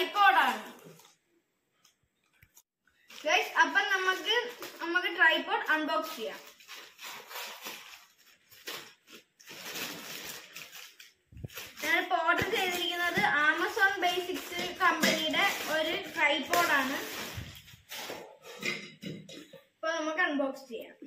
ട്രൈപോഡാണ് guys അപ്പം നമുക്ക് നമുക്ക് ട്രൈപോഡ് അൺബോക്സ് ചെയ്യാം ഞാനിപ്പോൾ ഓർഡർ ചെയ്തിരിക്കുന്നത് ആമസോൺ ബേസിക്സ് കമ്പനിയുടെ ഒരു ട്രൈപോഡാണ് അപ്പോൾ നമുക്ക് അൺബോക്സ് ചെയ്യാം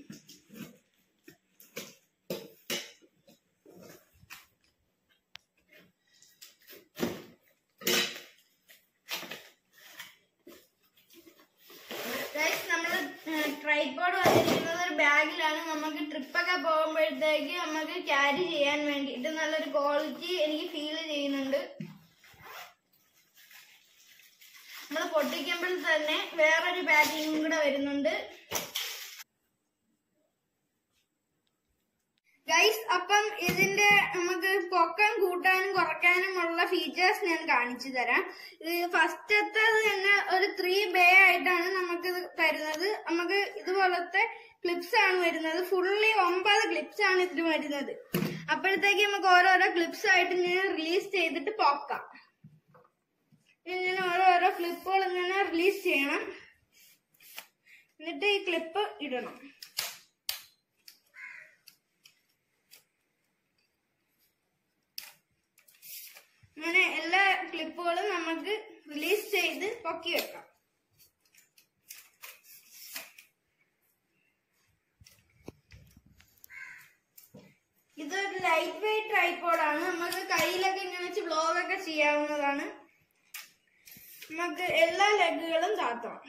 ഗൈസ് നമ്മൾ ട്രൈപോഡ് വന്നിരിക്കുന്നത് ഒരു ബാഗിലാണ് നമുക്ക് ട്രിപ്പൊക്കെ പോകുമ്പോഴത്തേക്ക് നമുക്ക് ക്യാരി ചെയ്യാൻ വേണ്ടിയിട്ട് നല്ലൊരു ക്വാളിറ്റി എനിക്ക് ഫീൽ ചെയ്യുന്നുണ്ട് നമ്മൾ പൊട്ടിക്കുമ്പോൾ തന്നെ വേറൊരു പാക്കിങ്ങും കൂടെ വരുന്നുണ്ട് ഗൈസ് അപ്പം ഇതിന്റെ നമുക്ക് പൊക്കം കൂട്ടാനും കുറയ്ക്കാനുമുള്ള ഫീച്ചേഴ്സ് ഞാൻ കാണിച്ചു തരാം ഇത് ഫസ്റ്റത്തത് തന്നെ ഒരു ത്രീ ബേ ആയിട്ടാണ് നമുക്ക് ഇത് തരുന്നത് നമുക്ക് ഇതുപോലത്തെ ക്ലിപ്സ് ആണ് വരുന്നത് ഫുള്ളി ഒമ്പത് ക്ലിപ്സ് ആണ് ഇതിൽ വരുന്നത് അപ്പോഴത്തേക്ക് നമുക്ക് ഓരോരോ ക്ലിപ്സ് ആയിട്ട് ഇങ്ങനെ റിലീസ് ചെയ്തിട്ട് പോക്കാം ഇങ്ങനെ ഓരോരോ ക്ലിപ്പുകൾ ഇങ്ങനെ റിലീസ് ചെയ്യണം എന്നിട്ട് ഈ ക്ലിപ്പ് ഇടണം അങ്ങനെ എല്ലാ ക്ലിപ്പുകളും നമുക്ക് റിലീസ് ചെയ്ത് പൊക്കി വെക്കാം ഇതൊരു ലൈറ്റ് വെയിറ്റ് ട്രൈപ്പോഡാണ് നമുക്ക് കയ്യിലൊക്കെ ഇങ്ങനെ വെച്ച് ബ്ലോഗ് ഒക്കെ ചെയ്യാവുന്നതാണ് നമുക്ക് എല്ലാ ലെഗുകളും താത്തണം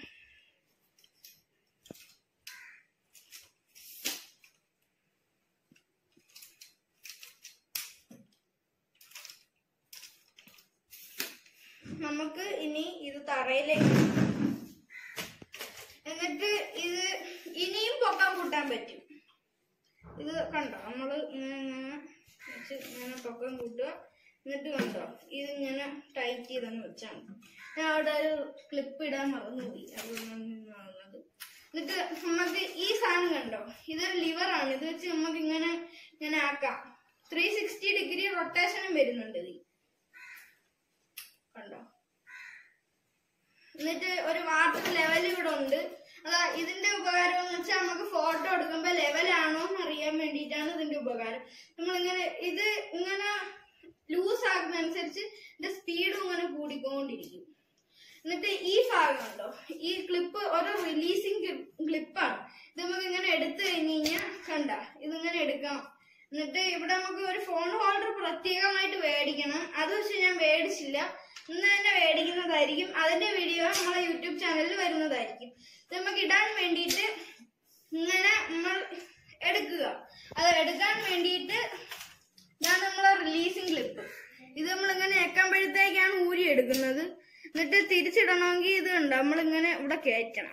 നമുക്ക് ഇനി ഇത് തറയിലേക്ക് എന്നിട്ട് ഇത് ഇനിയും പൊക്കാൻ കൂട്ടാൻ പറ്റും ഇത് കണ്ടോ നമ്മള് ഇങ്ങനെ ഇങ്ങനെ വെച്ച് ഇങ്ങനെ പൊക്കം കൂട്ടുക എന്നിട്ട് കണ്ടോ ഇത് ഇങ്ങനെ ടൈറ്റ് ചെയ്തങ്ങ് വെച്ചാൽ മതി ഞാൻ അവിടെ ഒരു ക്ലിപ്പ് ഇടാൻ മറന്നുപോയി അതുകൊണ്ടാണ് എന്നിട്ട് നമുക്ക് ഈ സാധനം കണ്ടോ ഇതൊരു ലിവറാണ് ഇത് വെച്ച് നമുക്ക് ഇങ്ങനെ ഇങ്ങനെ ആക്കാം ത്രീ സിക്സ്റ്റി ഡിഗ്രി റൊട്ടേഷനും വരുന്നുണ്ട് ഇത് കണ്ടോ എന്നിട്ട് ഒരു വാട്ടർ ലെവൽ ഇവിടെ ഉണ്ട് അതാ ഇതിന്റെ ഉപകാരം എന്ന് വെച്ചാൽ നമുക്ക് ഫോട്ടോ എടുക്കുമ്പോ ലെവലാണോ എന്ന് അറിയാൻ വേണ്ടിയിട്ടാണ് ഇതിന്റെ ഉപകാരം നമ്മളിങ്ങനെ ഇത് ഇങ്ങനെ ലൂസ് ആകുന്ന അനുസരിച്ച് ഇതിന്റെ സ്പീഡും ഇങ്ങനെ കൂടിക്കൊണ്ടിരിക്കും എന്നിട്ട് ഈ ഭാഗം ഉണ്ടോ ഈ ക്ലിപ്പ് ഒരു റിലീസിങ് ക്ലിപ്പാണ് ഇത് നമുക്ക് ഇങ്ങനെ എടുത്തു കഴിഞ്ഞ് കഴിഞ്ഞാൽ കണ്ട ഇതിങ്ങനെ എടുക്കാം എന്നിട്ട് ഇവിടെ നമുക്ക് ഒരു ഫോൺ ഹോൾഡർ പ്രത്യേകമായിട്ട് മേടിക്കണം അത് പക്ഷെ ഞാൻ മേടിച്ചില്ല ഇന്ന് തന്നെ മേടിക്കുന്നതായിരിക്കും അതിന്റെ വീഡിയോ നമ്മളെ യൂട്യൂബ് ചാനലിൽ വരുന്നതായിരിക്കും ഇത് നമുക്ക് ഇടാൻ വേണ്ടിയിട്ട് ഇങ്ങനെ നമ്മൾ എടുക്കുക അത് എടുക്കാൻ വേണ്ടിയിട്ട് ഞാൻ നമ്മളെ റിലീസിങ് ക്ലിപ്പ് ഇത് നമ്മൾ ഇങ്ങനെ ഞെക്കുമ്പോഴത്തേക്കാണ് ഊരി എടുക്കുന്നത് എന്നിട്ട് തിരിച്ചിടണമെങ്കിൽ ഇത് ഉണ്ട് നമ്മളിങ്ങനെ ഇവിടെ കയറ്റണം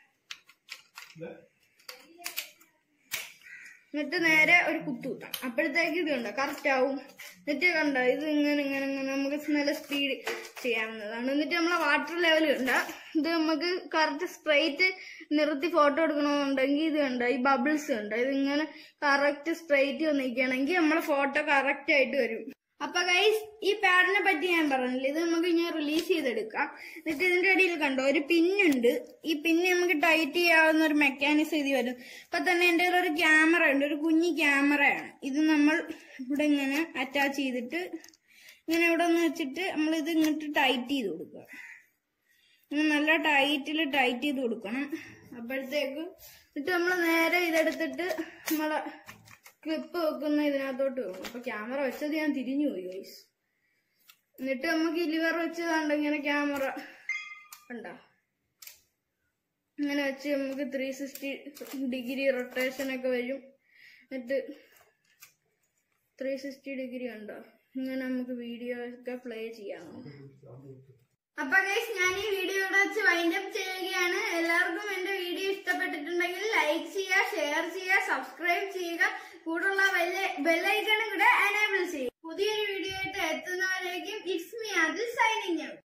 എന്നിട്ട് നേരെ ഒരു കുത്തു കുത്താം അപ്പോഴത്തേക്ക് ഇത് കണ്ടോ കറക്റ്റ് ആവും എന്നിട്ട് കണ്ടോ ഇത് ഇങ്ങനെ ഇങ്ങനെ ഇങ്ങനെ നമുക്ക് നല്ല സ്പീഡ് ചെയ്യാവുന്നതാണ് എന്നിട്ട് നമ്മളെ വാട്ടർ ലെവൽ കണ്ട ഇത് നമുക്ക് കറക്റ്റ് സ്ട്രെയിറ്റ് നിർത്തി ഫോട്ടോ എടുക്കണമെന്നുണ്ടെങ്കിൽ ഇത് കണ്ടോ ഈ ബബിൾസ് കണ്ടോ ഇത് ഇങ്ങനെ കറക്റ്റ് സ്ട്രെയിറ്റ് വന്നിരിക്കുകയാണെങ്കിൽ നമ്മളെ ഫോട്ടോ കറക്റ്റ് ആയിട്ട് വരും അപ്പൊ ഗൈസ് ഈ പാഡിനെ പറ്റി ഞാൻ പറഞ്ഞില്ല ഇത് നമുക്ക് ഇങ്ങനെ റിലീസ് ചെയ്തെടുക്കാം എന്നിട്ട് ഇതിന്റെ ഇടയിൽ കണ്ടോ ഒരു പിന്നുണ്ട് ഈ പിന്ന് നമുക്ക് ടൈറ്റ് ചെയ്യാവുന്ന ഒരു മെക്കാനിസം ഇത് വരും ഇപ്പൊ തന്നെ എന്റെ കയ്യിൽ ഒരു ക്യാമറ ഉണ്ട് ഒരു കുഞ്ഞി ക്യാമറയാണ് ഇത് നമ്മൾ ഇവിടെ ഇങ്ങനെ അറ്റാച്ച് ചെയ്തിട്ട് ഇങ്ങനെ ഇവിടെ ഒന്ന് വെച്ചിട്ട് നമ്മൾ ഇത് ഇങ്ങോട്ട് ടൈറ്റ് ചെയ്ത് കൊടുക്കുക ഇങ്ങനെ നല്ല ടൈറ്റിൽ ടൈറ്റ് ചെയ്ത് കൊടുക്കണം അപ്പോഴത്തേക്ക് എന്നിട്ട് നമ്മൾ നേരെ ഇതെടുത്തിട്ട് നമ്മളെ ക്ലിപ്പ് വെക്കുന്ന ഇതിനകത്തോട്ട് വെക്കും അപ്പൊ ക്യാമറ വെച്ചത് ഞാൻ തിരിഞ്ഞു പോയി ഗൈസ് എന്നിട്ട് നമുക്ക് ഈ ലിവർ വെച്ചതാണ്ട് ഇങ്ങനെ ക്യാമറ ഉണ്ടോ ഇങ്ങനെ വെച്ച് നമുക്ക് ത്രീ സിക്സ്റ്റി ഡിഗ്രി റൊട്ടേഷൻ ഒക്കെ വരും എന്നിട്ട് ത്രീ സിക്സ്റ്റി ഡിഗ്രി ഉണ്ടോ ഇങ്ങനെ നമുക്ക് വീഡിയോ ഒക്കെ പ്ലേ ചെയ്യാം അപ്പൊ ഗൈസ് ഞാൻ ഈ വീഡിയോ ഇവിടെ വെച്ച് വൈൻഡ് അപ്പ് ചെയ്യുകയാണ് എല്ലാവർക്കും എന്റെ വീഡിയോ ഇഷ്ടപ്പെട്ടിട്ടുണ്ടെങ്കിൽ ലൈക്ക് ചെയ്യുക ഷെയർ ചെയ്യുക സബ്സ്ക്രൈബ് ചെയ്യുക കൂടുള്ള ബെല്ലൈക്കണും കൂടെ എനേബിൾ ചെയ്യുക പുതിയൊരു വീഡിയോ ആയിട്ട് എത്തുന്നവരേക്കും ഇറ്റ്സ് മീ അതിൽ സൈനിങ് ഔട്ട്